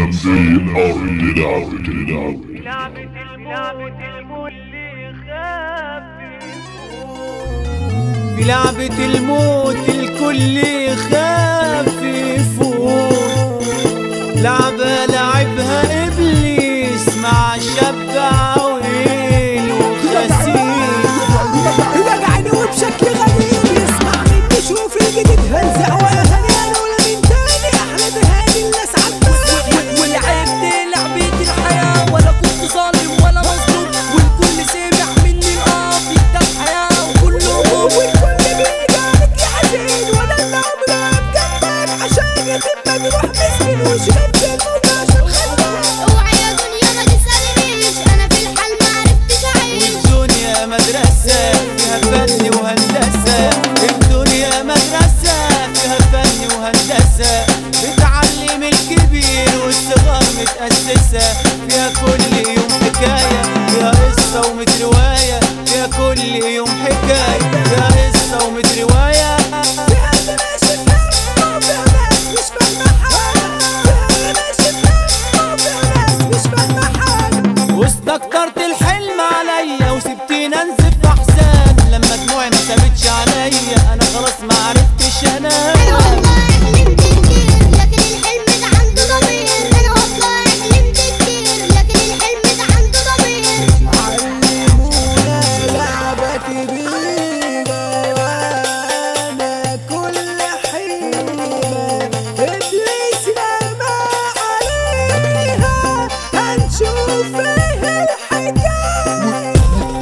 being outed, outed, outed. لعبة الموت المولي خافي في لعبة الموت الكل خاف يفوت لعبة لعبها إبليس مع شاب عويل وخسيس وجعني وبشكل غريب يسمع مني شوف الجديد هنزع واغاني انا ولا من تاني احلى بهاني الناس عالبالي ولعبت لعبة الحياة ولا كنت ظالم ولا مظلوم والكل سامع مني الآه في كتاب حياة وكله موت والكل بيجارك يا عزيز وانا اللي عمري واقف جنبك عشان يتم مجروح مسكين وشربت الموت عشان خدك اوعي يا دنيا ما تسألنيش انا في الحال ما عرفتش اعيش والدنيا مدرسة فيها فن وهندسة الدنيا مدرسة فيها فن وهندسة بتعلم الكبير والصغار متأسسة فيها كل يوم حكاية فيها قصة ومت رواية فيها كل يوم حكاية فيها قصة ومت رواية في حد ماشي فاهم وفي ناس مش فاهمة حاجة في حد ماشي فاهم وفي ناس مش فاهمة حاجة واستكترت الحلم عليا وسبتيني انزف احزان لما دموعي ما سابتش عليا انا خلاص ما عرفتش انام انا والله حلمت كتير لكن الحلم ده عنده ضمير انا والله حلمت كتير لكن الحلم ده عنده ضمير علمونا لعبة كبيرة وانا كل حيرة ابليس رمى عليها هنشوف ايه الحكاية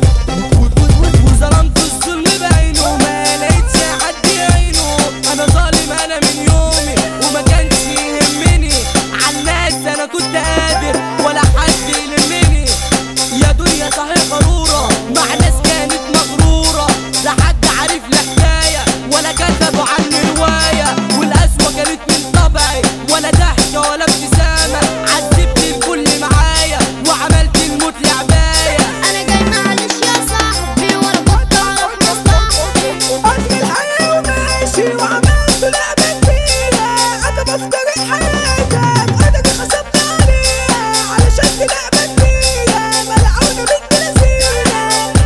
وظلمت الظلم بعينه ما لقيتش حد يعينه انا ظالم انا من يومي وما كانش يهمني عالناس انا كنت قادر ولا حد يلمني يا دنيا صحيح غرورة مع ناس كانت مغرورة لا حد عارف لا حكاية ولا كتبوا عني رواية والقسوة كانت من طبعي ولا ضحكة ولا ابتسامة عذبت الكل معايا وعملت الموت لعباية انا جاي معلش يا صاحبي وانا كنت اعرف مصلحتي قضي الحياة وماشي وعملت لعبة كبيرة انا بفترق حياتك انا دي خصمت عليها علشان دي لعبة كبيرة ملعونة بنت لذينة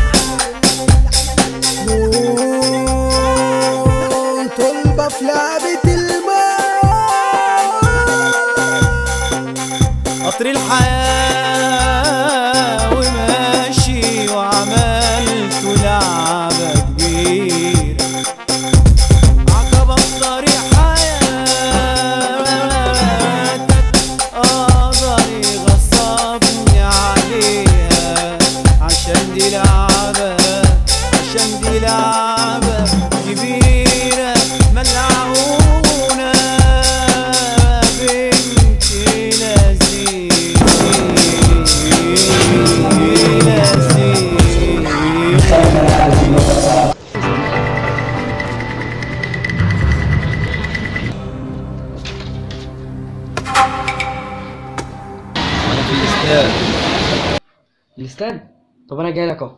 طلبة في لعبة الموت قطر الحياة وماشي وعملت لعبة كبيرة عقبة في طريق حياتك قدري غصبني عليها عشان دي لعبة عشان دي لعبة كبيرة ملعونة بنت لذيذ انا في الاستاد الاستاد طب انا جاي لك اهو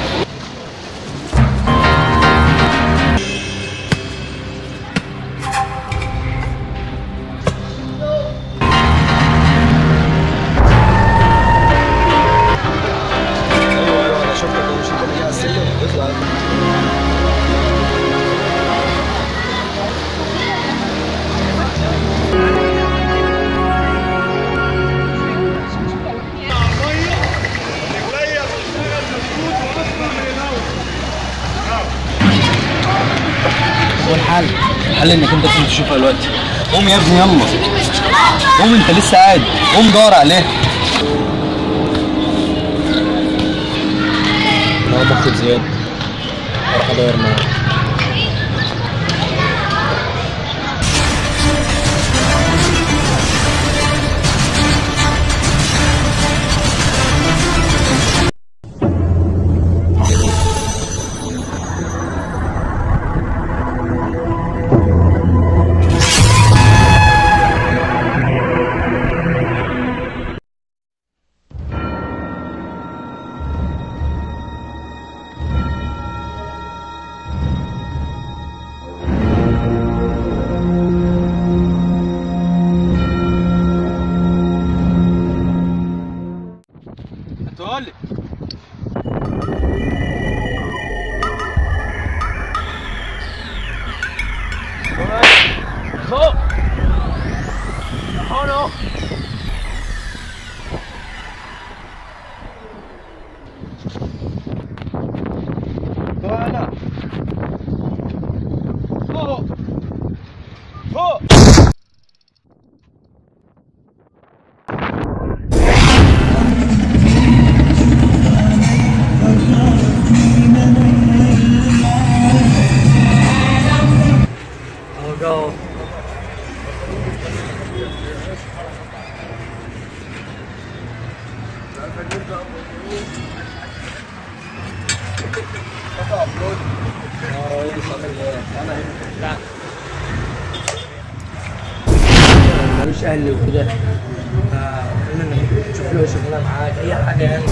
هو الحل الحل انك انت تقوم تشوفها دلوقتي قوم يا ابني يلا قوم انت لسه قاعد قوم دور عليها انا باخد زياد اروح ادور معاه ملوش اهل وكده فقلنا انك تشوف له شغلانه معاك اي حاجه يعني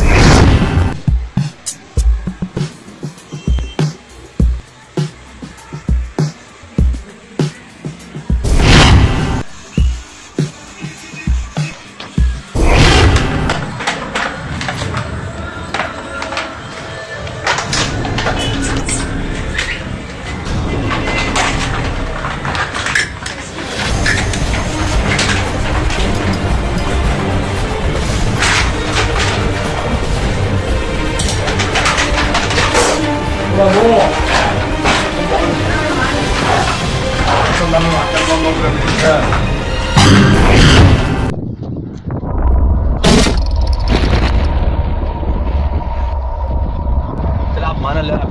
تلعب معانا لعب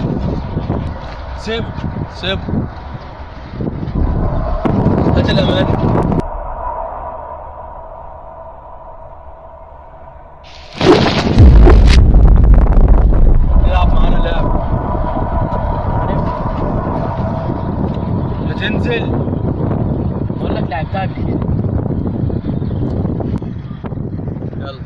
سيب سيب هات الأمانة تلعب معانا لعب بتنزل بقول لك لعبتها قبل كده يلا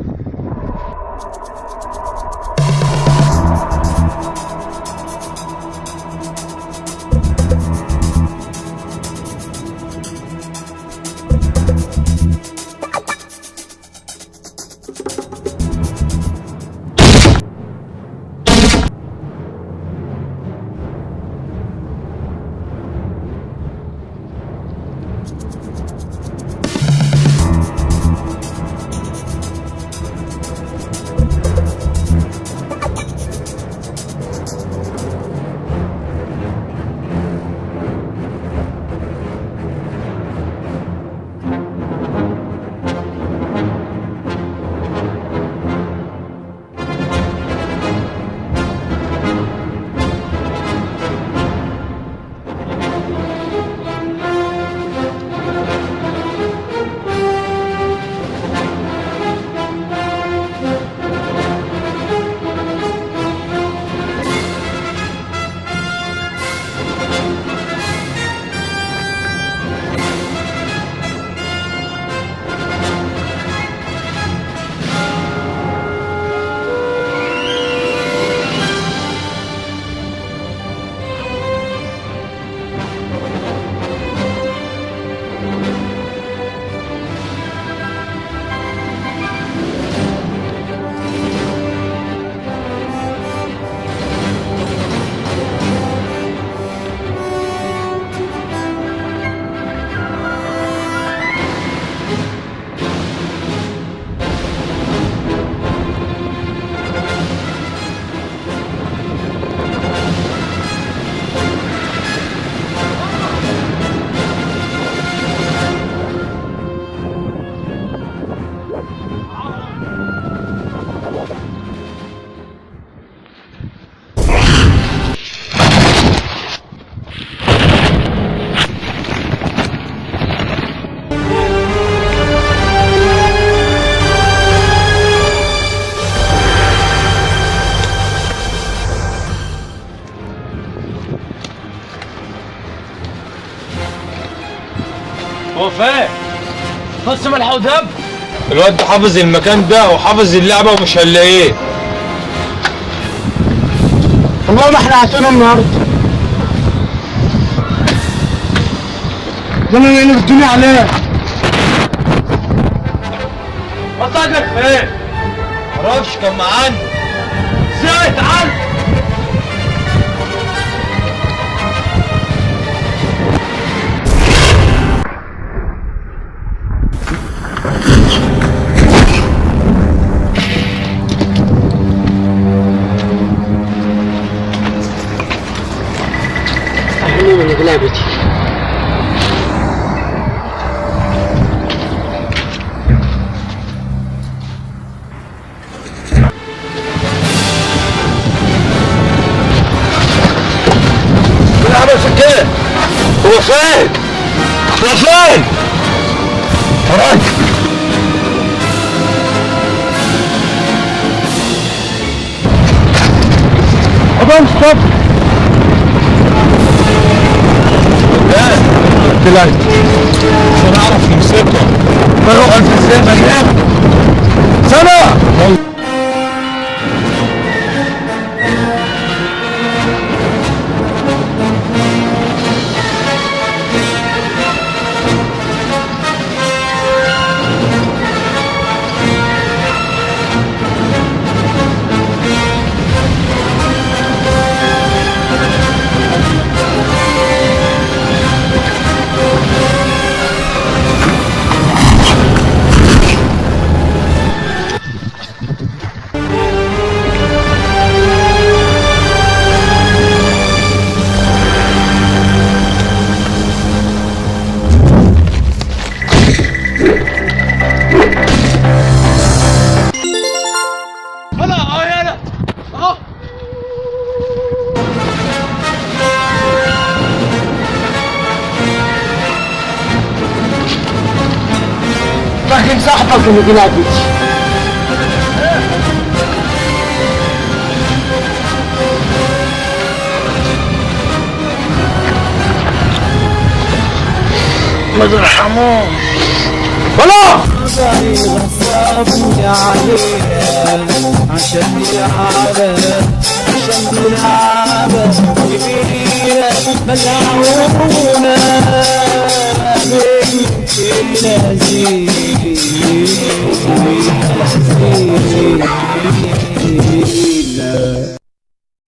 وفاء بص ملح ودب الواد ده حافظ المكان ده وحافظ اللعبه ومش هنلاقيه والله ما احنا عشان النهارده ده انا اللي الدنيا عليه مصاجك فين؟ معرفش كان معانا ازاي تعال استحملوا من لعبتي فين؟ احنا فين؟ فرج أبان ستوب طلعت عشان اعرف نمسكها مروا ألف سنة مليان سنة انا اهو انا اهو لكن صاحبك اللي بيلاقيك ما ترحموه ولا غصبني عليه عشان يلعبه عشان يلعبه كبيرة ملعونة